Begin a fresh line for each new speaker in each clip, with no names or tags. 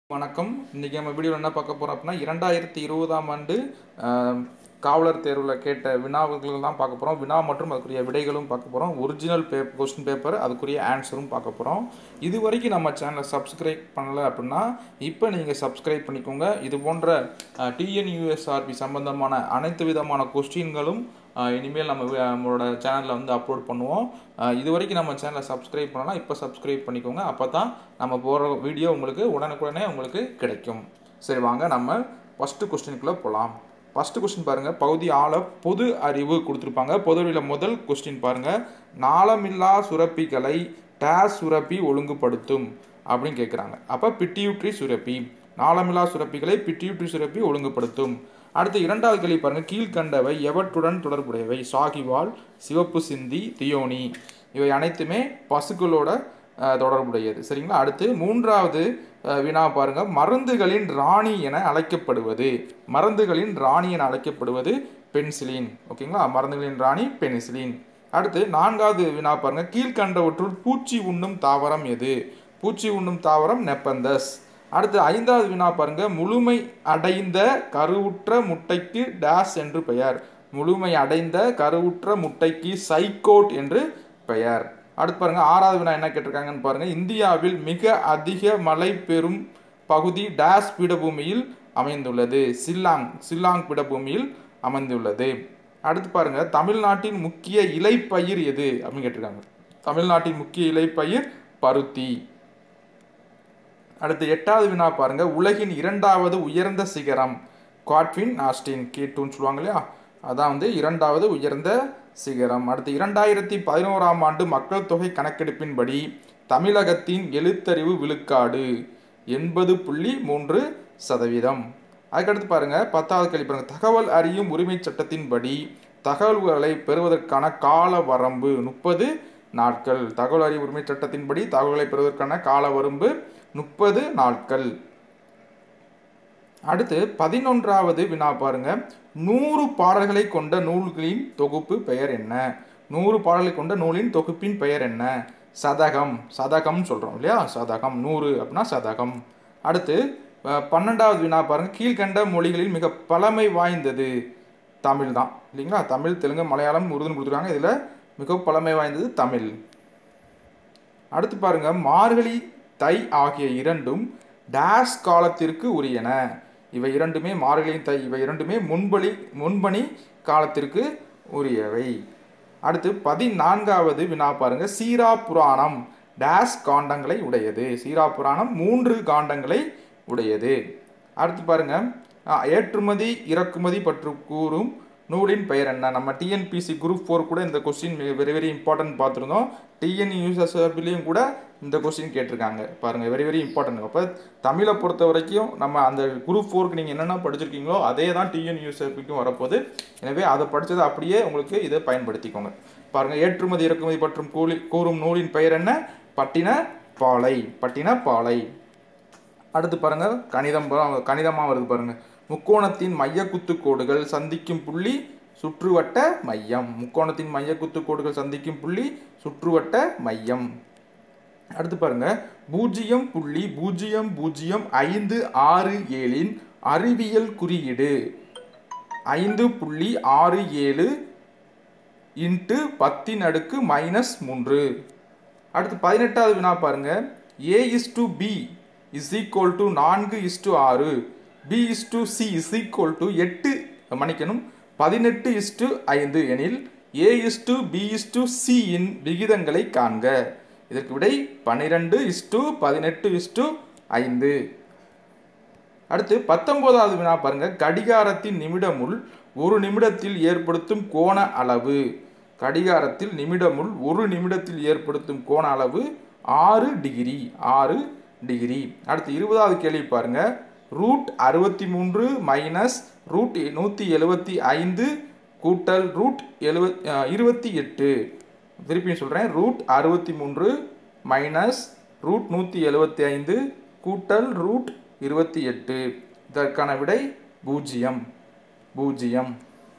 வணக்கம் இன்றைக்கி நம்ம வீடியோவில் என்ன பார்க்க போகிறோம் அப்படின்னா இரண்டாயிரத்தி இருபதாம் ஆண்டு ஆஹ், காவலர் தேர்வில் கேட்ட வினாவுகள் தான் பார்க்க போகிறோம் வினா மற்றும் அதுக்குரிய விடைகளும் பார்க்க போகிறோம் ஒரிஜினல் பே கொஸ்டின் பேப்பர் அதுக்குரிய ஆன்சரும் பார்க்க போகிறோம் இது வரைக்கும் நம்ம சேனலை சப்ஸ்கிரைப் பண்ணலை அப்படின்னா இப்போ நீங்கள் சப்ஸ்கிரைப் பண்ணிக்கோங்க இது போன்ற டிஎன்யூஎஸ்ஆர்பி சம்பந்தமான அனைத்து விதமான கொஸ்டின்களும் ஆஹ், இனிமேல் நம்ம வி- நம்மளோட சேனலில் வந்து அப்லோட் பண்ணுவோம் ஆஹ், இது வரைக்கும் நம்ம சேனலை சப்ஸ்கிரைப் பண்ணலாம் இப்போ சப்ஸ்கிரைப் பண்ணிக்கோங்க அப்போ தான் நம்ம போகிற வீடியோ உங்களுக்கு உடனுக்குடனே உங்களுக்கு கிடைக்கும் சரி வாங்க நம்ம ஃபஸ்ட்டு கொஸ்டினுக்குள்ளே போகலாம் ஃபஸ்ட்டு கொஸ்டின் பாருங்கள் பகுதி ஆள பொது அறிவு கொடுத்துருப்பாங்க பொது அறிவில் முதல் கொஸ்டின் பாருங்கள் நாளமில்லா சுரப்பிகளை டேஸ் சுரப்பி ஒழுங்குபடுத்தும் அப்படின்னு கேட்குறாங்க அப்போ பிட்டியூட்ரி சுரப்பி நாளமில்லா சுரப்பிகளை பிட்டியூட்ரி சுரப்பி ஒழுங்குபடுத்தும் அடுத்து இரண்டாவது கேள்வி பாருங்க கீழ்கண்டவை எவற்றுடன் தொடர்புடையவை சாகிவால் சிவப்பு சிந்தி தியோனி இவை அனைத்துமே பசுக்களோட அஹ், தொடர்புடையது சரிங்களா அடுத்து மூன்றாவது அஹ், வினா பாருங்க மருந்துகளின் ராணி என அழைக்கப்படுவது மருந்துகளின் ராணி என அழைக்கப்படுவது பென்சிலின் ஓகேங்களா மருந்துகளின் ராணி பெனிசிலின் அடுத்து நான்காவது வினா பாருங்க கீழ்கண்டவற்றுள் பூச்சி உண்ணும் தாவரம் எது பூச்சி உண்ணும் தாவரம் நெப்பந்தஸ் அடுத்து ஐந்தாவது வினா பாருங்க முழுமை அடைந்த கருவுற்ற முட்டைக்கு டேஸ் என்று பெயர் முழுமை அடைந்த கருவுற்ற முட்டைக்கு சைக்கோட் என்று பெயர் அடுத்து பாருங்க ஆறாவது வினா என்ன கேட்டிருக்காங்கன்னு பாருங்க இந்தியாவில் மிக அதிக மழை பெறும் பகுதி டேஸ் பீடபூமியில் அமைந்துள்ளது சில்லாங் சில்லாங் பீடபூமியில் அமைந்துள்ளது அடுத்து பாருங்க தமிழ்நாட்டின் முக்கிய இலைப்பயிர் எது அப்படின்னு கேட்டிருக்காங்க தமிழ்நாட்டின் முக்கிய இலைப்பயிர் பருத்தி அடுத்து எட்டாவது வினா பாருங்க உலகின் இரண்டாவது உயர்ந்த சிகரம் குவாட்வின் ஆஸ்டின் கீட்டூன்னு சொல்லுவாங்க இல்லையா அதான் வந்து இரண்டாவது உயர்ந்த சிகரம் அடுத்து இரண்டாயிரத்தி பதினோராம் ஆண்டு மக்கள் தொகை கணக்கெடுப்பின்படி தமிழகத்தின் எழுத்தறிவு விழுக்காடு எண்பது புள்ளி மூன்று சதவீதம் அதுக்கடுத்து பாருங்க பத்தாவது கேள்வி பாருங்க தகவல் அறியும் உரிமை சட்டத்தின்படி தகவல்களை பெறுவதற்கான கால வரம்பு முப்பது நாட்கள் தகவல் அறியும் உரிமை சட்டத்தின்படி தகவல்களை பெறுவதற்கான கால வரம்பு முப்பது நாட்கள் அடுத்து பதினொன்றாவது வினா பாருங்க நூறு பாடல்களை கொண்ட நூல்களின் தொகுப்பு பெயர் என்ன நூறு பாடல்களை கொண்ட நூலின் தொகுப்பின் பெயர் என்ன சதகம் சதகம் சொல்றோம் இல்லையா சதகம் நூறு அப்படின்னா சதகம் அடுத்து அஹ், பன்னெண்டாவது வினா பாருங்க கீழ்கண்ட மொழிகளில் மிக பழமை வாய்ந்தது தமிழ் தான் இல்லைங்களா தமிழ் தெலுங்கு மலையாளம் உருதுன்னு கொடுத்துருக்காங்க இதில் மிக பழமை வாய்ந்தது தமிழ் அடுத்து பாருங்க மார்கழி தை ஆகிய இரண்டும் டேஸ் காலத்திற்கு உரியன இவை இரண்டுமே மார்கழி தை இவை இரண்டுமே முன்பலி முன்பணி காலத்திற்கு உரியவை அடுத்து பதினான்காவது வினா பாருங்க சீரா புராணம் டேஸ் காண்டங்களை உடையது சீரா புராணம் மூன்று காண்டங்களை உடையது அடுத்து பாருங்க ஆ, ஏற்றுமதி இறக்குமதி பற்றி கூறும் நூலின் பெயர் என்ன நம்ம டிஎன்பிசி குரூப் ஃபோர் கூட இந்த கொஸ்டின் வெரி வெரி இம்பார்ட்டன்ட் பார்த்துருந்தோம் டிஎன் யூசர்ஸ்லையும் கூட இந்த கொஸ்டின் கேட்டிருக்காங்க பாருங்க வெரி வெரி இம்பார்ட்டன்ட் அப்போ தமிழை பொறுத்த வரைக்கும் நம்ம அந்த குரூப் ஃபோருக்கு நீங்கள் என்னென்ன படிச்சிருக்கீங்களோ அதே தான் டிஎன் யூசர்பிக்கும் வரப்போகுது எனவே அதை படித்ததை அப்படியே உங்களுக்கு இதை பயன்படுத்திக்கோங்க பாருங்க ஏற்றுமதி இறக்குமதி பற்றும் கூலி கூறும் நூலின் பெயர் என்ன பட்டின பாலை பட்டின பாலை அடுத்து பாருங்க கணிதம் பா- கணிதமா வருது பாருங்க முக்கோணத்தின் மைய குத்து கோடுகள் சந்திக்கும் புள்ளி சுற்றுவட்ட மையம் முக்கோணத்தின் மைய குத்து கோடுகள் சந்திக்கும் புள்ளி சுற்றுவட்ட மையம் அடுத்து பாருங்க பூஜ்ஜியம் புள்ளி பூஜ்ஜியம் பூஜ்ஜியம் ஐந்து ஆறு ஏழின் அறிவியல் குறியீடு ஐந்து புள்ளி ஆறு ஏழு இன்ட்டு பத்தின் அடுக்கு மைனஸ் மூன்று அடுத்து பதினெட்டாவது வினா பாருங்க A is to B is equal to நான்கு இஸ் டு ஆறு B is to C is equal to எட்டு மன்னிக்கணும் பதினெட்டு இஸ் டு ஐந்து எனில் A is to B is to C இன் விகிதங்களை காண்க இதற்கு விடை பன்னிரெண்டு இஸ் டு பதினெட்டு இஸ் டு ஐந்து அடுத்து பத்தொன்பதாவது வினா பாருங்க கடிகாரத்தின் நிமிடமுள் ஒரு நிமிடத்தில் ஏற்படுத்தும் கோண அளவு கடிகாரத்தில் நிமிடமுள் ஒரு நிமிடத்தில் ஏற்படுத்தும் கோண அளவு ஆறு டிகிரி ஆறு டிகிரி அடுத்து இருபதாவது கேள்வி பாருங்க ரூட் அறுபத்தி மூன்று மைனஸ் ரூட் நூற்றி எழுபத்தி ஐந்து கூட்டல் ரூட் எழுவத் இருபத்தி எட்டு திருப்பியும் சொல்கிறேன் ரூட் அறுபத்தி மூன்று மைனஸ் ரூட் நூற்றி எழுபத்தி ஐந்து கூட்டல் ரூட் இருபத்தி எட்டு இதற்கான விடை பூஜ்ஜியம் பூஜ்ஜியம்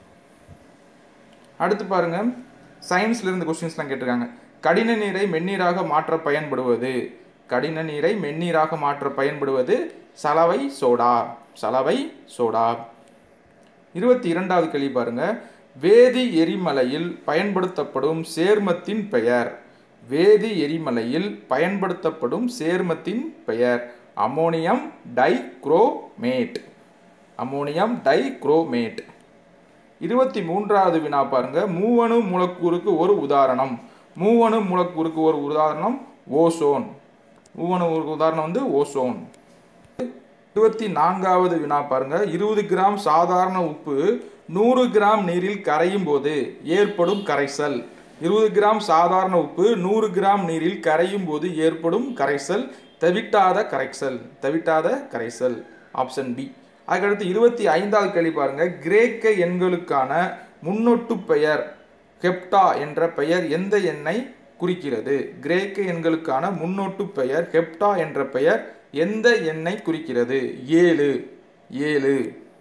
அடுத்து பாருங்க சயின்ஸ்ல இருந்து கொஸ்டின்ஸ்லாம் கேட்டிருக்காங்க கடின நீரை மென்னீராக மாற்ற பயன்படுவது கடின நீரை மென்னீராக மாற்ற பயன்படுவது சலவை சோடா சலவை சோடா இருபத்தி இரண்டாவது கேள்வி பாருங்க வேதி எரிமலையில் பயன்படுத்தப்படும் சேர்மத்தின் பெயர் வேதி எரிமலையில் பயன்படுத்தப்படும் சேர்மத்தின் பெயர் அமோனியம் டைக்ரோமேட் அமோனியம் டைக்ரோமேட் இருபத்தி மூன்றாவது வினா பாருங்க மூவணு மூலக்கூறுக்கு ஒரு உதாரணம் மூவணு மூலக்கூறுக்கு ஒரு உதாரணம் ஓசோன் மூவணு உதாரணம் வந்து ஓசோன் இருபத்தி நான்காவது வினா பாருங்க இருபது கிராம் சாதாரண உப்பு நூறு கிராம் நீரில் கரையும் போது ஏற்படும் கரைசல் இருபது கிராம் சாதாரண உப்பு நூறு கிராம் நீரில் கரையும் போது ஏற்படும் கரைசல் தவிட்டாத கரைசல் தவிட்டாத கரைசல் ஆப்ஷன் பி அதுக்கடுத்து இருபத்தி ஐந்தாவது கேள்வி பாருங்க கிரேக்க எண்களுக்கான முன்னொட்டு பெயர் ஹெப்டா என்ற பெயர் எந்த எண்ணை குறிக்கிறது கிரேக்க எண்களுக்கான முன்னோட்டு பெயர் ஹெப்டா என்ற பெயர் எந்த எண்ணை குறிக்கிறது ஏழு ஏழு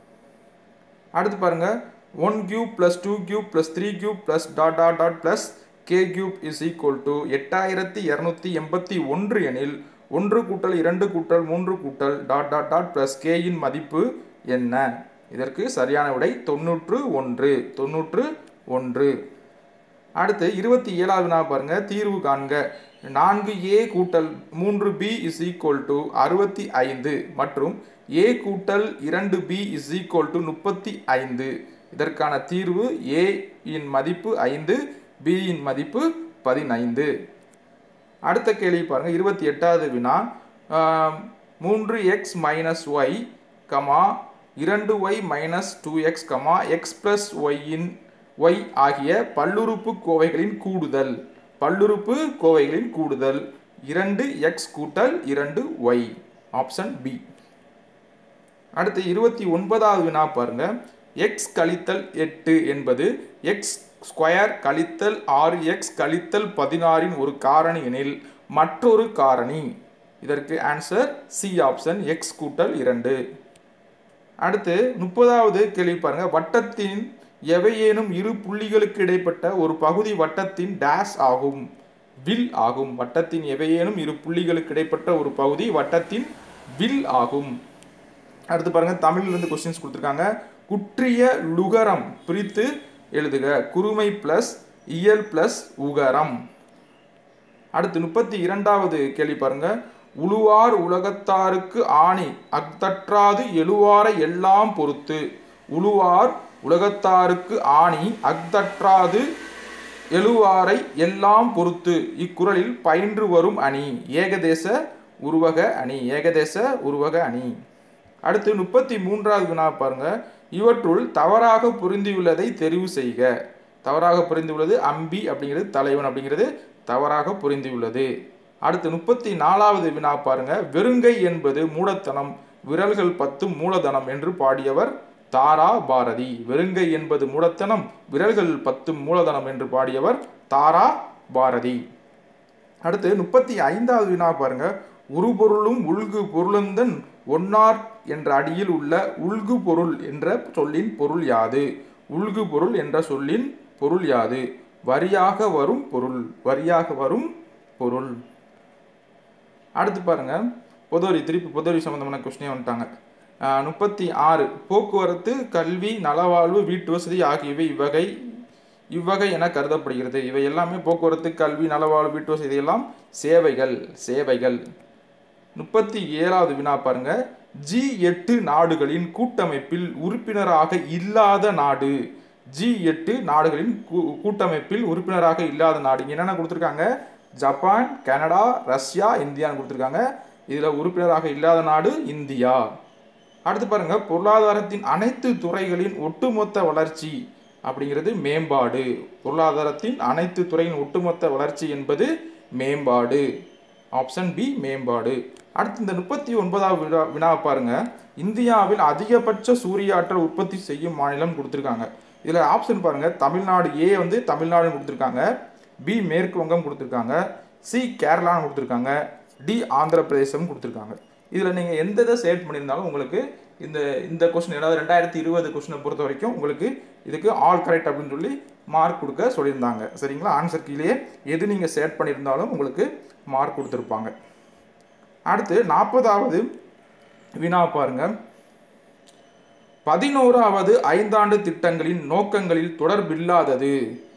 அடுத்து பாருங்க one cube plus two cube plus three cube plus dot dot dot plus K cube is equal to எட்டாயிரத்தி இரநூத்தி எண்பத்தி ஒன்று எனில் ஒன்று கூட்டல் இரண்டு கூட்டல் மூன்று கூட்டல் டாட் டாட் டாட் பிளஸ் கேயின் மதிப்பு என்ன இதற்கு சரியான விடை தொண்ணூற்று ஒன்று தொண்ணூற்று ஒன்று அடுத்து இருபத்தி ஏழாவது வினா பாருங்க தீர்வு காண்க நான்கு ஏ கூட்டல் மூன்று பி இஸ் ஈக்குவல் டு அறுபத்தி ஐந்து மற்றும் ஏ கூட்டல் இரண்டு பி இஸ் ஈக்குவல் டு முப்பத்தி ஐந்து இதற்கான தீர்வு ஏ இன் மதிப்பு ஐந்து பி இன் மதிப்பு பதினைந்து அடுத்த கேள்வி பாருங்க இருபத்தி எட்டாவது வினா ஆம், மூன்று எக்ஸ் மைனஸ் ஒய் கமா இரண்டு Y minus two X comma X plus ஒய்யின் ஒய் ஆகிய பல்லுறுப்பு கோவைகளின் கூடுதல் பல்லுறுப்பு கோவைகளின் கூடுதல் இரண்டு எக்ஸ் கூட்டல் இரண்டு ஒய் ஆப்ஷன் பி அடுத்து இருபத்தி ஒன்பதாவது வினா பாருங்க எக்ஸ் கழித்தல் எட்டு என்பது எக்ஸ் ஸ்கொயர் கழித்தல் ஆறு எக்ஸ் கழித்தல் பதினாறின் ஒரு காரணி எனில் மற்றொரு காரணி இதற்கு ஆன்சர் சி ஆப்ஷன் எக்ஸ் கூட்டல் இரண்டு அடுத்து முப்பதாவது கேள்வி பாருங்க வட்டத்தின் எவையேனும் இரு புள்ளிகளுக்கு இடைப்பட்ட ஒரு பகுதி வட்டத்தின் டேஷ் ஆகும் வில் ஆகும் வட்டத்தின் எவையேனும் இரு புள்ளிகளுக்கு இடைப்பட்ட ஒரு பகுதி வட்டத்தின் வில் ஆகும் அடுத்து பாருங்க தமிழ்ல இருந்து கொஸ்டின்ஸ் கொடுத்துருக்காங்க குற்றிய லுகரம் பிரித்து எழுதுக குறுமை பிளஸ் இயல் பிளஸ் உகரம் அடுத்து முப்பத்தி இரண்டாவது கேள்வி பாருங்க உழுவார் உலகத்தாருக்கு ஆணி அக்தற்றாது எழுவாரை எல்லாம் பொறுத்து உழுவார் உலகத்தாருக்கு ஆணி அக்தற்றாது எழுவாரை எல்லாம் பொறுத்து இக்குறளில் பயின்று வரும் அணி ஏகதேச உருவக அணி ஏகதேச உருவக அணி அடுத்து முப்பத்தி மூன்றாவது வினா பாருங்க இவற்றுள் தவறாக புரிந்துள்ளதை தெரிவு செய்க தவறாக புரிந்துள்ளது அம்பி அப்படிங்கிறது தலைவன் அப்படிங்கிறது தவறாக புரிந்துள்ளது அடுத்து முப்பத்தி நாலாவது வினா பாருங்க வெறுங்கை என்பது மூடத்தனம் விரல்கள் பத்து மூலதனம் என்று பாடியவர் தாரா பாரதி வெறுங்கை என்பது மூடத்தனம் விரல்கள் பத்து மூலதனம் என்று பாடியவர் தாரா பாரதி அடுத்து முப்பத்தி ஐந்தாவது வினா பாருங்க உருபொருளும் உள்கு பொருளந்தன் ஒன்னார் என்ற அடியில் உள்ள உள்கு பொருள் என்ற சொல்லின் பொருள் யாது உள்கு பொருள் என்ற சொல்லின் பொருள் யாது வரியாக வரும் பொருள் வரியாக வரும் பொருள் அடுத்து பாருங்க பொதுவரி திருப்பி பொதுவரி சம்பந்தமான கொஸ்டினே வந்துட்டாங்க ஆஹ் முப்பத்தி ஆறு போக்குவரத்து கல்வி நலவாழ்வு வீட்டு வசதி ஆகியவை இவ்வகை இவ்வகை என கருதப்படுகிறது இவை எல்லாமே போக்குவரத்து கல்வி நலவாழ்வு வீட்டு வசதி எல்லாம் சேவைகள் சேவைகள் முப்பத்தி ஏழாவது வினா பாருங்க ஜி எட்டு நாடுகளின் கூட்டமைப்பில் உறுப்பினராக இல்லாத நாடு ஜி எட்டு நாடுகளின் கூ- கூட்டமைப்பில் உறுப்பினராக இல்லாத நாடு இங்க என்னென்ன கொடுத்துருக்காங்க ஜப்பான் கனடா ரஷ்யா இந்தியான்னு கொடுத்துருக்காங்க இதுல உறுப்பினராக இல்லாத நாடு இந்தியா அடுத்து பாருங்க பொருளாதாரத்தின் அனைத்து துறைகளின் ஒட்டுமொத்த வளர்ச்சி அப்படிங்கிறது மேம்பாடு பொருளாதாரத்தின் அனைத்து துறையின் ஒட்டுமொத்த வளர்ச்சி என்பது மேம்பாடு ஆப்ஷன் பி மேம்பாடு அடுத்து இந்த முப்பத்தி ஒன்பதாவது வினா வினா பாருங்க இந்தியாவில் அதிகபட்ச சூரிய ஆற்றல் உற்பத்தி செய்யும் மாநிலம் கொடுத்துருக்காங்க இதில் ஆப்ஷன் பாருங்க தமிழ்நாடு ஏ வந்து தமிழ்நாடுன்னு கொடுத்துருக்காங்க பி மேற்கு வங்கம் கொடுத்துருக்காங்க சி கேரளான்னு கொடுத்துருக்காங்க டி ஆந்திர பிரதேசம் கொடுத்துருக்காங்க இதில் நீங்கள் எந்த இதை செலக்ட் பண்ணியிருந்தாலும் உங்களுக்கு இந்த இந்த கொஸ்டின் ஏதாவது ரெண்டாயிரத்தி இருபது கொஸ்டினை பொறுத்த வரைக்கும் உங்களுக்கு இதுக்கு ஆல் கரெக்ட் அப்படின்னு சொல்லி மார்க் கொடுக்க சொல்லியிருந்தாங்க சரிங்களா ஆன்சர் கீழே எது நீங்கள் செலக்ட் பண்ணியிருந்தாலும் உங்களுக்கு மார்க் கொடுத்துருப்பாங்க அடுத்து நாற்பதாவது வினா பாருங்க பதினோராவது ஐந்தாண்டு திட்டங்களின் நோக்கங்களில் தொடர்பில்லாதது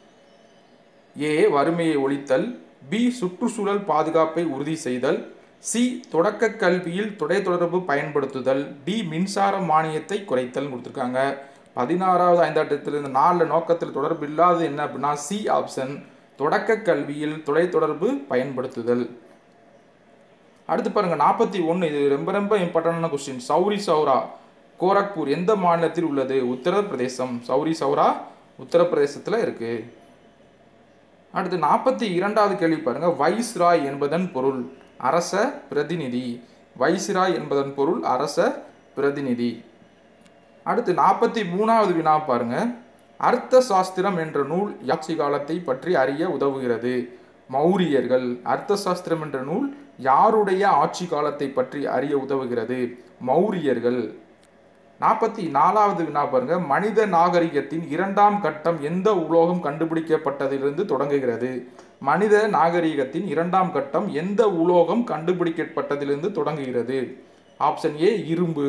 ஏ வறுமையை ஒழித்தல் பி சுற்றுச்சூழல் பாதுகாப்பை உறுதி செய்தல் சி தொடக்க கல்வியில் தொலைத்தொடர்பு பயன்படுத்துதல் டி மின்சார மானியத்தை குறைத்தல் கொடுத்துருக்காங்க பதினாறாவது ஐந்தாட்டத்தில் இந்த நாலு நோக்கத்தில் தொடர்பு இல்லாதது என்ன அப்படின்னா சி ஆப்ஷன் தொடக்க கல்வியில் தொலைத்தொடர்பு பயன்படுத்துதல் அடுத்து பாருங்க நாற்பத்தி ஒன்று இது ரொம்ப ரொம்ப இம்பார்ட்டண்டான கொஸ்டின் சௌரி சௌரா கோரக்பூர் எந்த மாநிலத்தில் உள்ளது உத்தரப்பிரதேசம் சௌரி சௌரா உத்தரப்பிரதேசத்தில் இருக்கு அடுத்து நாற்பத்தி இரண்டாவது கேள்வி பாருங்க வைஸ்ராய் என்பதன் பொருள் அரச பிரதிநிதி வைஸ்ராய் என்பதன் பொருள் அரச பிரதிநிதி அடுத்து நாற்பத்தி மூணாவது வினா பாருங்க அர்த்த சாஸ்திரம் என்ற நூல் யாட்சி காலத்தை பற்றி அறிய உதவுகிறது மௌரியர்கள் அர்த்த சாஸ்திரம் என்ற நூல் யாருடைய ஆட்சி காலத்தை பற்றி அறிய உதவுகிறது மௌரியர்கள் நாற்பத்தி நாலாவது வினா பாருங்க மனித நாகரிகத்தின் இரண்டாம் கட்டம் எந்த உலோகம் கண்டுபிடிக்கப்பட்டதிலிருந்து தொடங்குகிறது மனித நாகரிகத்தின் இரண்டாம் கட்டம் எந்த உலோகம் கண்டுபிடிக்கப்பட்டதிலிருந்து தொடங்குகிறது ஆப்ஷன் ஏ இரும்பு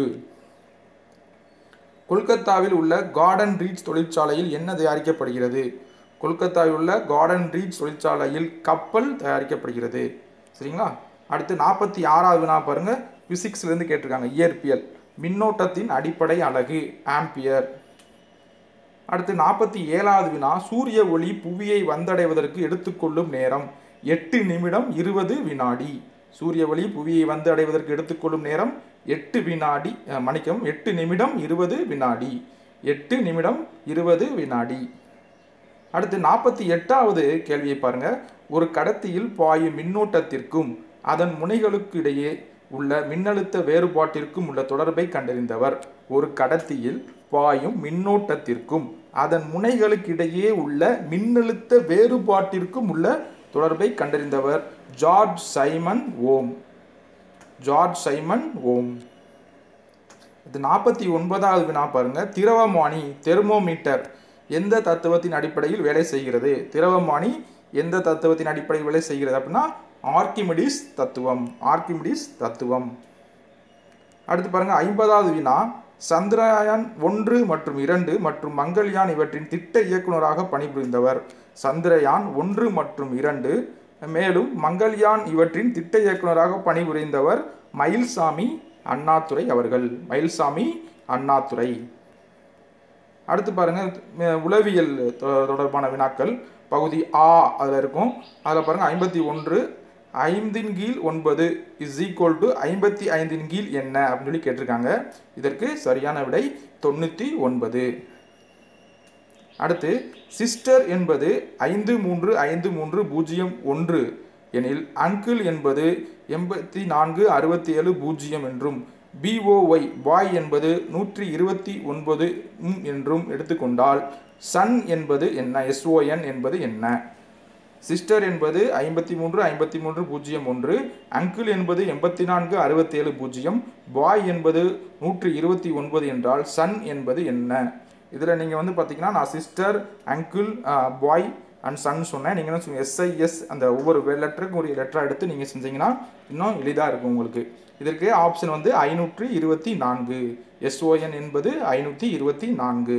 கொல்கத்தாவில் உள்ள கார்டன் ரீச் தொழிற்சாலையில் என்ன தயாரிக்கப்படுகிறது கொல்கத்தாவில் உள்ள கார்டன் ரீச் தொழிற்சாலையில் கப்பல் தயாரிக்கப்படுகிறது சரிங்களா அடுத்து நாற்பத்தி ஆறாவது வினா பாருங்க பிசிக்ஸ்லேருந்து கேட்டிருக்காங்க இயற்பியல் மின்னோட்டத்தின் அடிப்படை அலகு ஆம்பியர் அடுத்து நாற்பத்தி ஏழாவது வினா சூரிய ஒளி புவியை வந்தடைவதற்கு எடுத்துக்கொள்ளும் நேரம் எட்டு நிமிடம் இருபது வினாடி சூரிய ஒளி புவியை வந்து அடைவதற்கு எடுத்துக்கொள்ளும் நேரம் எட்டு வினாடி அஹ், மன்னிக்கவும் எட்டு நிமிடம் இருபது வினாடி எட்டு நிமிடம் இருபது வினாடி அடுத்து நாற்பத்தி எட்டாவது கேள்வியை பாருங்க ஒரு கடத்தியில் பாயும் மின்னோட்டத்திற்கும் அதன் முனைகளுக்கு இடையே உள்ள மின்னழுத்த வேறுபாட்டிற்கும் உள்ள தொடர்பை கண்டறிந்தவர் ஒரு கடத்தியில் பாயும் மின்னோட்டத்திற்கும் அதன் முனைகளுக்கு இடையே உள்ள மின்னழுத்த வேறுபாட்டிற்கும் உள்ள தொடர்பை கண்டறிந்தவர் George Simon Ohm George Simon Ohm இது நாற்பத்தி ஒன்பதாவது வினா பாருங்க திரவமானி தெர்மோமீட்டர் எந்த தத்துவத்தின் அடிப்படையில் வேலை செய்கிறது திரவமானி எந்த தத்துவத்தின் அடிப்படையில் வேலை செய்கிறது அப்படின்னா ஆர்கிமிடிஸ் தத்துவம் ஆர்கிமிடிஸ் தத்துவம் அடுத்து பாருங்க ஐம்பதாவது வினா சந்திரயான் ஒன்று மற்றும் இரண்டு மற்றும் மங்கள்யான் இவற்றின் திட்ட இயக்குனராக பணிபுரிந்தவர் சந்திரயான் ஒன்று மற்றும் இரண்டு மேலும் மங்கள்யான் இவற்றின் திட்ட இயக்குனராக பணிபுரிந்தவர் மயில்சாமி அண்ணாதுரை அவர்கள் மயில்சாமி அண்ணாதுரை அடுத்து பாருங்க ம- உளவியல் தொ- தொடர்பான வினாக்கள் பகுதி ஆ அதில் இருக்கும் அதில் பாருங்க ஐம்பத்தி ஒன்று ஐந்தின் கீழ் ஒன்பது இஸ் ஈக்குவல் டு ஐம்பத்தி ஐந்தின் கீழ் என்ன அப்படின்னு சொல்லி கேட்டிருக்காங்க இதற்கு சரியான விடை தொண்ணூற்றி ஒன்பது அடுத்து சிஸ்டர் என்பது ஐந்து மூன்று ஐந்து மூன்று பூஜ்ஜியம் ஒன்று எனில் அங்கிள் என்பது எண்பத்தி நான்கு அறுபத்தி ஏழு பூஜ்ஜியம் என்றும் பிஓஒய் பாய் என்பது நூற்றி இருபத்தி ஒன்பது ம் என்றும் எடுத்துக்கொண்டால் சன் என்பது என்ன எஸ்ஓஎன் என்பது என்ன சிஸ்டர் என்பது ஐம்பத்தி மூன்று ஐம்பத்தி மூன்று பூஜ்ஜியம் ஒன்று அங்கிள் என்பது எண்பத்தி நான்கு அறுபத்தேழு பூஜ்ஜியம் பாய் என்பது நூற்றி இருபத்தி ஒன்பது என்றால் சன் என்பது என்ன இதில் நீங்கள் வந்து பார்த்தீங்கன்னா நான் sister uncle boy and son சொன்னேன் நீங்கள் என்ன எஸ்ஐஎஸ் அந்த ஒவ்வொரு லெட்டருக்கும் ஒரு லெட்டராக எடுத்து நீங்கள் செஞ்சீங்கன்னா இன்னும் எளிதாக இருக்கும் உங்களுக்கு இதற்கு ஆப்ஷன் வந்து ஐநூற்றி இருபத்தி நான்கு எஸ்ஓஎன் என்பது ஐநூற்றி இருபத்தி நான்கு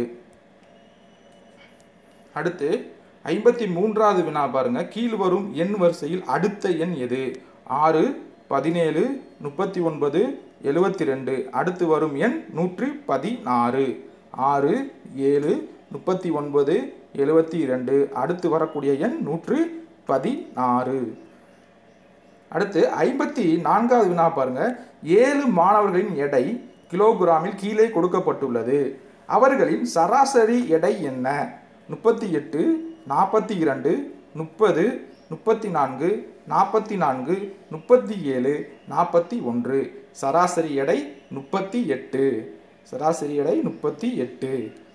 அடுத்து ஐம்பத்தி மூன்றாவது வினா பாருங்க கீழ் வரும் எண் வரிசையில் அடுத்த எண் எது ஆறு பதினேழு முப்பத்தி ஒன்பது எழுபத்தி ரெண்டு அடுத்து வரும் எண் நூற்றி பதினாறு ஆறு ஏழு முப்பத்தி ஒன்பது எழுபத்தி இரண்டு அடுத்து வரக்கூடிய எண் நூற்று பதினாறு அடுத்து ஐம்பத்தி நான்காவது வினா பாருங்க ஏழு மாணவர்களின் எடை கிலோகிராமில் கீழே கொடுக்கப்பட்டுள்ளது அவர்களின் சராசரி எடை என்ன முப்பத்தி எட்டு நாற்பத்தி இரண்டு முப்பது முப்பத்தி நான்கு நாற்பத்தி நான்கு முப்பத்தி ஏழு நாற்பத்தி ஒன்று சராசரி எடை முப்பத்தி எட்டு சராசரி எடை முப்பத்தி எட்டு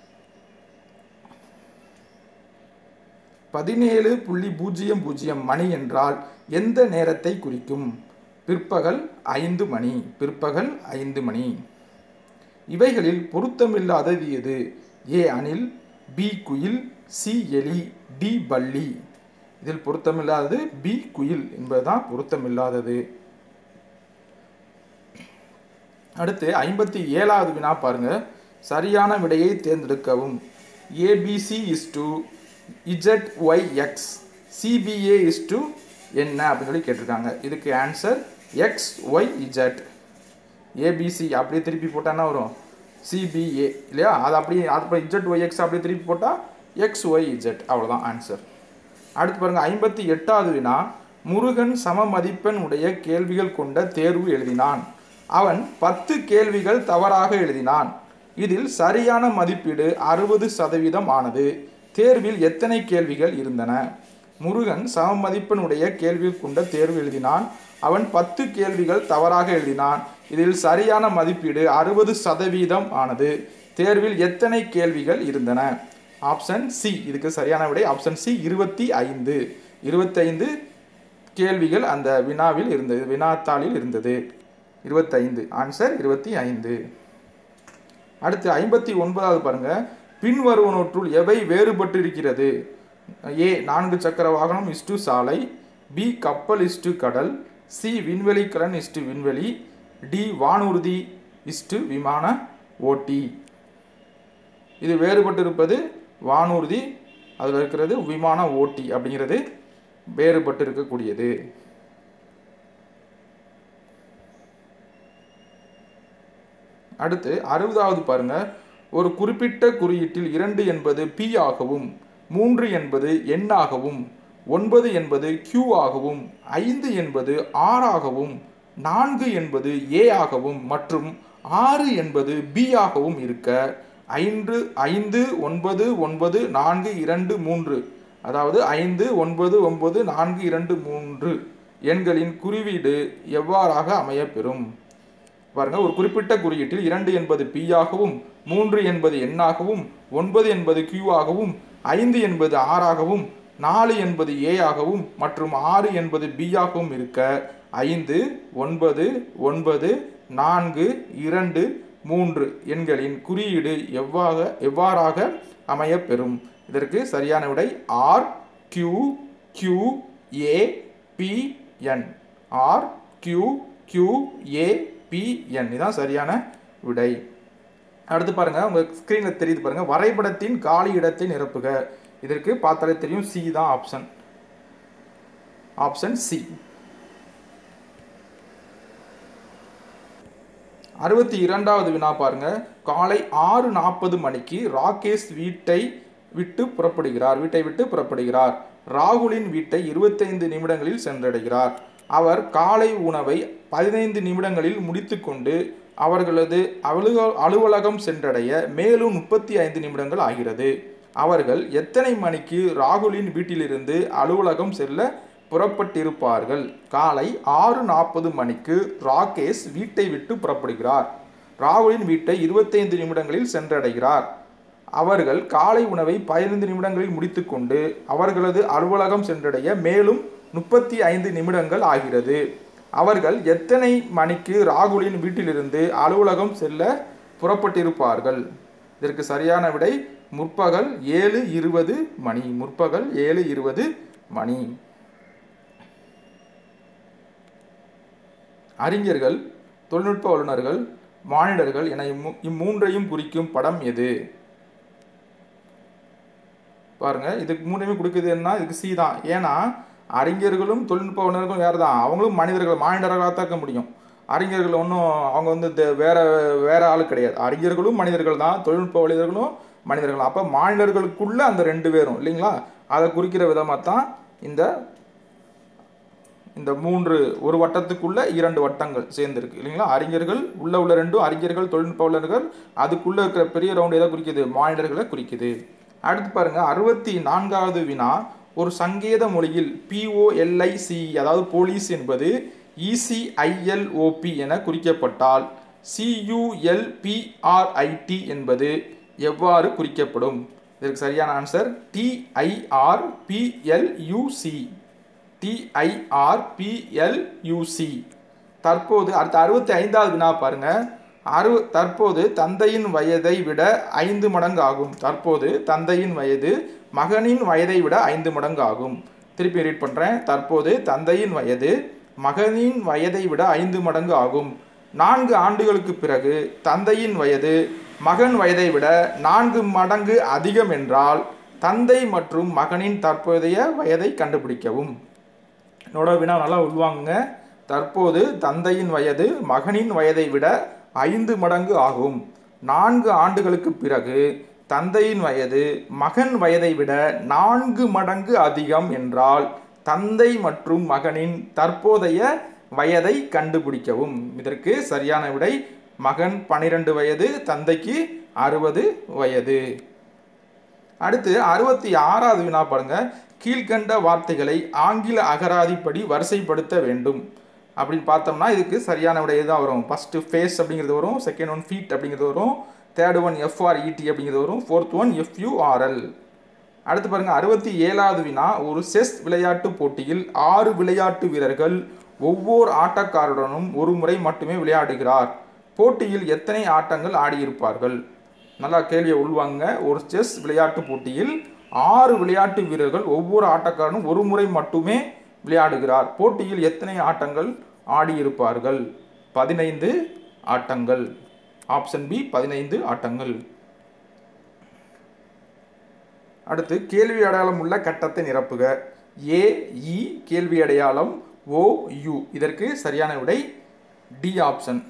பதினேழு புள்ளி பூஜ்ஜியம் பூஜ்ஜியம் மணி என்றால் எந்த நேரத்தை குறிக்கும் பிற்பகல் ஐந்து மணி பிற்பகல் ஐந்து மணி இவைகளில் பொருத்தமில்லாதது எது ஏ அணில் பி குயில் சி எலி டி பல்லி இதில் பொருத்தமில்லாதது பி குயில் என்பதுதான் பொருத்தமில்லாதது அடுத்து ஐம்பத்தி ஏழாவது வினா பாருங்க சரியான விடையை தேர்ந்தெடுக்கவும் ABC is to Z Y X CBA is to என்ன அப்படின்னு சொல்லி கேட்டிருக்காங்க இதுக்கு answer X Y Z ABC அப்படியே திருப்பி போட்டால் என்ன வரும் சிபிஏ இல்லையா அது அப்படியே அது இஜட் ஒய் எக்ஸ் அப்படியே திருப்பி போட்டால் எக்ஸ் ஒய் இஜட் அவ்வளோதான் ஆன்சர் அடுத்து பாருங்க ஐம்பத்தி எட்டாவது வினா முருகன் சம மதிப்பெண் உடைய கேள்விகள் கொண்ட தேர்வு எழுதினான் அவன் பத்து கேள்விகள் தவறாக எழுதினான் இதில் சரியான மதிப்பீடு அறுபது சதவீதம் ஆனது தேர்வில் எத்தனை கேள்விகள் இருந்தன முருகன் சம மதிப்பெண் உடைய கேள்விகள் கொண்ட தேர்வு எழுதினான் அவன் பத்து கேள்விகள் தவறாக எழுதினான் இதில் சரியான மதிப்பீடு அறுபது சதவீதம் ஆனது தேர்வில் எத்தனை கேள்விகள் இருந்தன ஆப்ஷன் சி இதுக்கு சரியான விடை ஆப்ஷன் சி இருபத்தி ஐந்து இருபத்தைந்து கேள்விகள் அந்த வினாவில் இருந்தது வினாத்தாளில் இருந்தது இருபத்தைந்து ஆன்சர் இருபத்தி ஐந்து அடுத்து ஐம்பத்தி ஒன்பதாவது பாருங்க பின்வருவனவற்றுள் எவை வேறுபட்டு இருக்கிறது ஏ நான்கு சக்கர வாகனம் இஸ்டு சாலை பி கப்பல் இஸ்டு கடல் சி விண்வெளி கலன் இஸ்டு விண்வெளி டி வானூர்தி இஸ்டு விமான ஓட்டி இது வேறுபட்டு இருப்பது வானூர்தி அதில் இருக்கிறது விமான ஓட்டி அப்படிங்கிறது வேறுபட்டு இருக்கக்கூடியது அடுத்து அறுபதாவது பாருங்க ஒரு குறிப்பிட்ட குறியீட்டில் இரண்டு என்பது பி ஆகவும் மூன்று என்பது எண்ணாகவும் ஒன்பது என்பது கியூ ஆகவும் ஐந்து என்பது ஆர் ஆகவும் நான்கு என்பது ஏ ஆகவும் மற்றும் ஆறு என்பது பி ஆகவும் இருக்க ஐந்து ஐந்து ஒன்பது ஒன்பது நான்கு இரண்டு மூன்று அதாவது ஐந்து ஒன்பது ஒன்பது நான்கு இரண்டு மூன்று எண்களின் குறிவீடு எவ்வாறாக அமையப்பெறும் பாருங்க ஒரு குறிப்பிட்ட குறியீட்டில் இரண்டு என்பது பி ஆகவும் மூன்று என்பது எண்ணாகவும் ஒன்பது என்பது கியூ ஆகவும் ஐந்து என்பது ஆறாகவும் நாலு என்பது ஏ ஆகவும் மற்றும் ஆறு என்பது பி ஆகவும் இருக்க ஐந்து ஒன்பது ஒன்பது நான்கு இரண்டு மூன்று எண்களின் குறியீடு எவ்வாக எவ்வாறாக அமையப்பெறும் இதற்கு சரியான விடை R Q Q A B N R Q Q A B N இதுதான் சரியான விடை அடுத்து பாருங்க உங்க ஸ்கிரீனில் தெரியுது பாருங்க வரைபடத்தின் காலி இடத்தை நிரப்புக இதற்கு பார்த்தாலே தெரியும் சி தான் ஆப்ஷன் ஆப்ஷன் சி அறுபத்தி இரண்டாவது வினா பாருங்க காலை ஆறு நாற்பது மணிக்கு ராகேஷ் வீட்டை விட்டு புறப்படுகிறார் வீட்டை விட்டு புறப்படுகிறார் ராகுலின் வீட்டை இருபத்தைந்து நிமிடங்களில் சென்றடைகிறார் அவர் காலை உணவை பதினைந்து நிமிடங்களில் முடித்துக்கொண்டு அவர்களது அலுவ அலுவலகம் சென்றடைய மேலும் முப்பத்தி ஐந்து நிமிடங்கள் ஆகிறது அவர்கள் எத்தனை மணிக்கு ராகுலின் வீட்டிலிருந்து அலுவலகம் செல்ல புறப்பட்டிருப்பார்கள் காலை ஆறு நாற்பது மணிக்கு ராகேஷ் வீட்டை விட்டு புறப்படுகிறார் ராகுலின் வீட்டை இருபத்தைந்து நிமிடங்களில் சென்றடைகிறார் அவர்கள் காலை உணவை பதினைந்து நிமிடங்களில் முடித்துக்கொண்டு அவர்களது அலுவலகம் சென்றடைய மேலும் முப்பத்தி ஐந்து நிமிடங்கள் ஆகிறது அவர்கள் எத்தனை மணிக்கு ராகுலின் வீட்டிலிருந்து அலுவலகம் செல்ல புறப்பட்டிருப்பார்கள் இதற்கு சரியான விடை முற்பகல் ஏழு இருபது மணி முற்பகல் ஏழு இருபது மணி அறிஞர்கள் தொழில்நுட்ப வல்லுநர்கள் மானிடர்கள் என இம்மூ- இம்மூன்றையும் குறிக்கும் படம் எது பாருங்க இதுக்கு மூணுமே கொடுக்குது என்ன இதுக்கு சி தான் ஏன்னா அறிஞர்களும் தொழில்நுட்ப வல்லுநர்களும் யார் தான் அவங்களும் மனிதர்கள் மானிடர்களாக தான் இருக்க முடியும் அறிஞர்கள் ஒன்றும் அவங்க வந்து த- வேற வேற ஆள் கிடையாது அறிஞர்களும் மனிதர்கள் தான் தொழில்நுட்ப வல்லுநர்களும் மனிதர்கள் அப்போ மானிடர்களுக்குள்ள அந்த ரெண்டு பேரும் இல்லைங்களா அதை குறிக்கிற விதமாக தான் இந்த இந்த மூன்று ஒரு வட்டத்துக்குள்ள இரண்டு வட்டங்கள் சேர்ந்துருக்கு இல்லைங்களா அறிஞர்கள் உள்ள உள்ள ரெண்டும் அறிஞர்கள் தொழில்நுட்ப வல்லுநர்கள் அதுக்குள்ள இருக்கிற பெரிய ரவுண்ட் எதை குறிக்குது மானிடர்களை குறிக்குது அடுத்து பாருங்க அறுபத்தி நான்காவது வினா ஒரு சங்கேத மொழியில் பிஓஎல்ஐசி அதாவது போலீஸ் என்பது இசிஐஎல்ஓபி என குறிக்கப்பட்டால் சியூஎல்பிஆர்ஐடி என்பது எவ்வாறு குறிக்கப்படும் இதற்கு சரியான ஆன்சர் டிஐஆர்பிஎல்யூசி டிஐஆர்பிஎல்யூசி தற்போது அடுத்த அறுபத்தி ஐந்தாவது வினா பாருங்க அறு தற்போது தந்தையின் வயதை விட ஐந்து மடங்கு ஆகும் தற்போது தந்தையின் வயது மகனின் வயதை விட ஐந்து மடங்கு ஆகும் திருப்பி ரீட் பண்ணுறேன் தற்போது தந்தையின் வயது மகனின் வயதை விட ஐந்து மடங்கு ஆகும் நான்கு ஆண்டுகளுக்கு பிறகு தந்தையின் வயது மகன் வயதை விட நான்கு மடங்கு அதிகம் என்றால் தந்தை மற்றும் மகனின் தற்போதைய வயதை கண்டுபிடிக்கவும் என்னோட வினா நல்லா உள்வாங்குங்க தற்போது தந்தையின் வயது மகனின் வயதை விட ஐந்து மடங்கு ஆகும் நான்கு ஆண்டுகளுக்கு பிறகு தந்தையின் வயது மகன் வயதை விட நான்கு மடங்கு அதிகம் என்றால் தந்தை மற்றும் மகனின் தற்போதைய வயதை கண்டுபிடிக்கவும் இதற்கு சரியான விடை மகன் பனிரெண்டு வயது தந்தைக்கு அறுபது வயது அடுத்து அறுபத்தி ஆறாவது வினா பாருங்க கீழ்கண்ட வார்த்தைகளை ஆங்கில அகராதிப்படி வரிசைப்படுத்த வேண்டும் அப்படின்னு பார்த்தோம்னா இதுக்கு சரியான விடை தான் வரும் ஃபர்ஸ்ட் ஃபேஸ் அப்படிங்கிறது வரும் செகண்ட் ஒன் ஃபீட் அப்படிங்கிறது வரும் தேர்ட் ஒன் எஃப்ஆர்இடி அப்படிங்கிறது வரும் ஃபோர்த் ஒன் எஃப்யூஆர்எல் அடுத்து பாருங்க அறுபத்தி ஏழாவது வினா ஒரு செஸ் விளையாட்டு போட்டியில் ஆறு விளையாட்டு வீரர்கள் ஒவ்வொரு ஆட்டக்காரருடனும் ஒரு முறை மட்டுமே விளையாடுகிறார் போட்டியில் எத்தனை ஆட்டங்கள் ஆடியிருப்பார்கள் நல்லா கேள்வியை உள்வாங்க ஒரு செஸ் விளையாட்டு போட்டியில் ஆறு விளையாட்டு வீரர்கள் ஒவ்வொரு ஆட்டக்காரனும் ஒரு முறை மட்டுமே விளையாடுகிறார் போட்டியில் எத்தனை ஆட்டங்கள் ஆடியிருப்பார்கள் பதினைந்து ஆட்டங்கள் ஆப்ஷன் பி பதினைந்து ஆட்டங்கள் அடுத்து கேள்வி அடையாளம் உள்ள கட்டத்தை நிரப்புக ஏ இ கேள்வி அடையாளம் ஓ யு இதற்கு சரியான விடை டி ஆப்ஷன்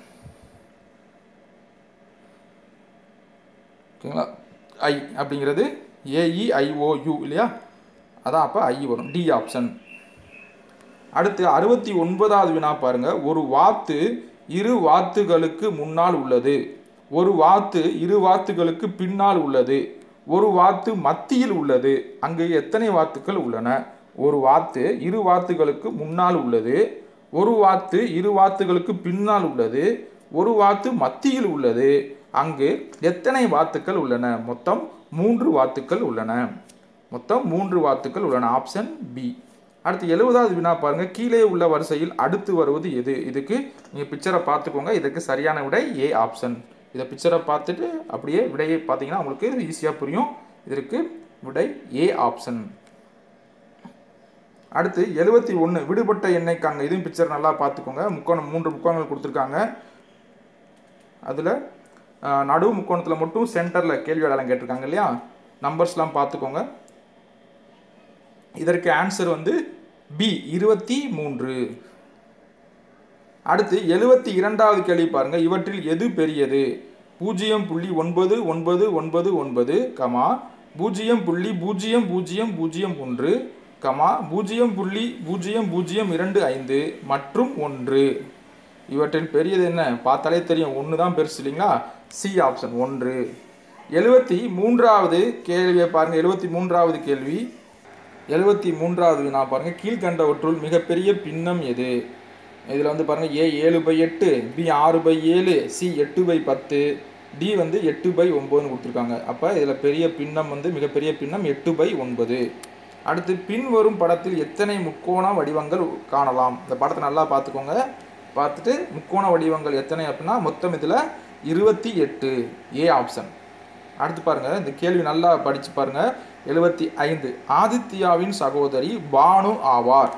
ஓகேங்களா ஐ அப்படிங்கிறது ஏஇஐஓயு இல்லையா அதான் அப்போ ஐ வரும் டி ஆப்ஷன் அடுத்து அறுபத்தி ஒன்பதாவது வினா பாருங்க ஒரு வாத்து இரு வாத்துகளுக்கு முன்னால் உள்ளது ஒரு வாத்து இரு வாத்துகளுக்கு பின்னால் உள்ளது ஒரு வாத்து மத்தியில் உள்ளது அங்கு எத்தனை வாத்துக்கள் உள்ளன ஒரு வாத்து இரு வாத்துகளுக்கு முன்னால் உள்ளது ஒரு வாத்து இரு வாத்துகளுக்கு பின்னால் உள்ளது ஒரு வாத்து மத்தியில் உள்ளது அங்கு எத்தனை வாத்துக்கள் உள்ளன மொத்தம் மூன்று வாத்துக்கள் உள்ளன மொத்தம் மூன்று வாத்துக்கள் உள்ளன ஆப்ஷன் பி அடுத்து எழுபதாவது வினா பாருங்க கீழே உள்ள வரிசையில் அடுத்து வருவது எது இதுக்கு நீங்கள் பிக்சரை பார்த்துக்கோங்க இதுக்கு சரியான விடை ஏ ஆப்ஷன் இதை பிக்சரை பார்த்துட்டு அப்படியே விடையை பார்த்தீங்கன்னா உங்களுக்கு ஈஸியாக புரியும் இதற்கு விடை ஏ ஆப்ஷன் அடுத்து எழுபத்தி ஒன்று விடுபட்ட எண்ணெய் காண்க இதுவும் பிக்சர் நல்லா பார்த்துக்கோங்க முக்கோணம் மூன்று முக்கோணங்கள் கொடுத்துருக்காங்க அதில் நடு முக்கோணத்தில் மட்டும் சென்டரில் கேள்வி அடையாளம் கேட்டிருக்காங்க இல்லையா நம்பர்ஸ்லாம் பார்த்துக்கோங்க இதற்கு ஆன்சர் வந்து பி இருபத்தி மூன்று அடுத்து எழுபத்தி இரண்டாவது கேள்வி பாருங்க இவற்றில் எது பெரியது பூஜ்ஜியம் புள்ளி ஒன்பது ஒன்பது ஒன்பது ஒன்பது கமா பூஜ்ஜியம் புள்ளி பூஜ்ஜியம் பூஜ்ஜியம் பூஜ்ஜியம் ஒன்று கமா பூஜ்ஜியம் புள்ளி பூஜ்ஜியம் பூஜ்ஜியம் இரண்டு ஐந்து மற்றும் ஒன்று இவற்றில் பெரியது என்ன பார்த்தாலே தெரியும் ஒன்று தான் பெருசு இல்லைங்களா சி ஆப்ஷன் ஒன்று எழுபத்தி மூன்றாவது கேள்வியை பாருங்க எழுபத்தி மூன்றாவது கேள்வி எழுபத்தி மூன்றாவது வினா பாருங்க கீழ்கண்டவற்றுள் மிகப்பெரிய பின்னம் எது இதில் வந்து பாருங்க ஏ ஏழு பை எட்டு பி ஆறு பை ஏழு சி எட்டு பை பத்து டி வந்து எட்டு பை ஒம்பதுன்னு கொடுத்துருக்காங்க அப்போ இதில் பெரிய பின்னம் வந்து மிகப்பெரிய பின்னம் எட்டு பை ஒன்பது அடுத்து பின்வரும் படத்தில் எத்தனை முக்கோண வடிவங்கள் காணலாம் இந்த படத்தை நல்லா பார்த்துக்கோங்க பார்த்துட்டு முக்கோண வடிவங்கள் எத்தனை அப்படின்னா மொத்தம் இதில் இருபத்தி எட்டு ஏ ஆப்ஷன் அடுத்து பாருங்க இந்த கேள்வி நல்லா படிச்சு பாருங்க எழுபத்தி ஐந்து ஆதித்யாவின் சகோதரி பானு ஆவார்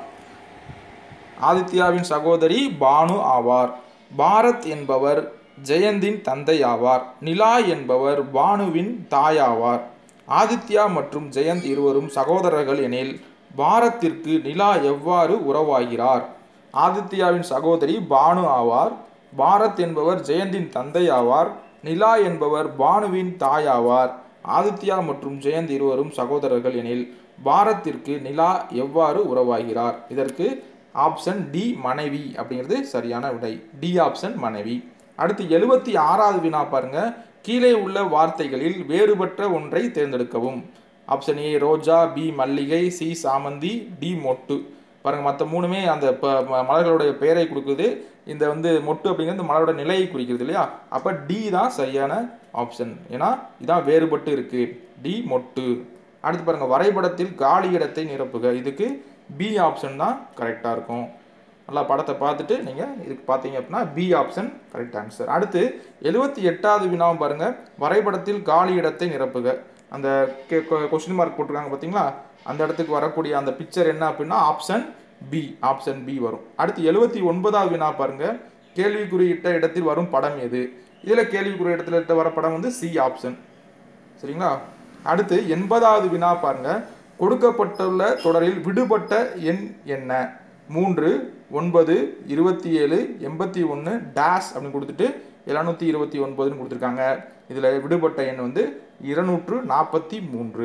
ஆதித்யாவின் சகோதரி பானு ஆவார் பாரத் என்பவர் ஜெயந்தின் தந்தை ஆவார் நிலா என்பவர் பானுவின் தாயாவார் ஆதித்யா மற்றும் ஜெயந்த் இருவரும் சகோதரர்கள் எனில் பாரத்திற்கு நிலா எவ்வாறு உறவாகிறார் ஆதித்யாவின் சகோதரி பானு ஆவார் பாரத் என்பவர் ஜெயந்தின் தந்தை ஆவார் நிலா என்பவர் பானுவின் தாயாவார் ஆதித்யா மற்றும் ஜெயந்த் இருவரும் சகோதரர்கள் எனில் பாரத்திற்கு நிலா எவ்வாறு உறவாகிறார் இதற்கு ஆப்ஷன் டி மனைவி அப்படிங்கிறது சரியான விடை டி ஆப்ஷன் மனைவி அடுத்து எழுபத்தி ஆறாவது வினா பாருங்க கீழே உள்ள வார்த்தைகளில் வேறுபட்ட ஒன்றை தேர்ந்தெடுக்கவும் ஆப்ஷன் ஏ ரோஜா பி மல்லிகை சி சாமந்தி டி மொட்டு பாருங்க மற்ற மூணுமே அந்த ப- ம- மலர்களுடைய பெயரை கொடுக்குது இந்த வந்து மொட்டு அப்படிங்கிறது இந்த மலரோட நிலையை குறிக்கிறது இல்லையா அப்போ டி தான் சரியான ஆப்ஷன் ஏன்னா இதான் வேறுபட்டு இருக்கு டி மொட்டு அடுத்து பாருங்க வரைபடத்தில் காலி இடத்தை நிரப்புக இதுக்கு பி ஆப்ஷன் தான் கரெக்டாக இருக்கும் நல்லா படத்தை பார்த்துட்டு நீங்கள் இதுக்கு பார்த்தீங்க அப்படின்னா பி ஆப்ஷன் கரெக்ட் ஆன்சர் அடுத்து எழுபத்தி எட்டாவது வினாவும் பாருங்க வரைபடத்தில் காலி இடத்தை நிரப்புக அந்த கொஸ்டின் மார்க் போட்டிருக்காங்க பார்த்தீங்களா அந்த இடத்துக்கு வரக்கூடிய அந்த பிக்சர் என்ன அப்படின்னா ஆப்ஷன் பி ஆப்ஷன் பி வரும் அடுத்து எழுபத்தி ஒன்பதாவது வினா பாருங்க கேள்விக்குறியிட்ட இடத்தில் வரும் படம் எது இதில் கேள்விக்குறி இடத்துல வர படம் வந்து சி ஆப்ஷன் சரிங்களா அடுத்து எண்பதாவது வினா பாருங்க கொடுக்கப்பட்டுள்ள தொடரில் விடுபட்ட எண் என்ன மூன்று ஒன்பது இருபத்தி ஏழு எண்பத்தி ஒன்று டேஷ் அப்படின்னு கொடுத்துட்டு எழுநூத்தி இருபத்தி ஒன்பதுன்னு கொடுத்துருக்காங்க இதில் விடுபட்ட எண் வந்து இருநூற்று நாற்பத்தி மூன்று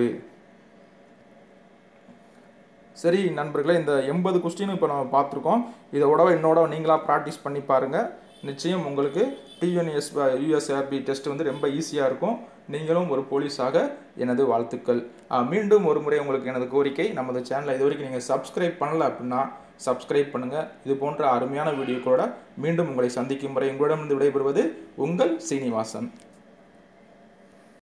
சரி நண்பர்களே இந்த எண்பது கொஸ்டின் இப்போ நம்ம பார்த்துருக்கோம் இதோட என்னோட நீங்களாக ப்ராக்டிஸ் பண்ணி பாருங்கள் நிச்சயம் உங்களுக்கு டிஎன்எஸ் யூஎஸ்ஆர்பி டெஸ்ட் வந்து ரொம்ப ஈஸியாக இருக்கும் நீங்களும் ஒரு போலீஸாக எனது வாழ்த்துக்கள் ஆஹ், மீண்டும் ஒரு முறை உங்களுக்கு எனது கோரிக்கை நமது சேனலை இது வரைக்கும் நீங்கள் சப்ஸ்கிரைப் பண்ணல அப்படின்னா சப்ஸ்கிரைப் பண்ணுங்கள் இது போன்ற அருமையான வீடியோக்களோட மீண்டும் உங்களை சந்திக்கும் வரை உங்களிடமிருந்து விடைபெறுவது உங்கள் சீனிவாசன்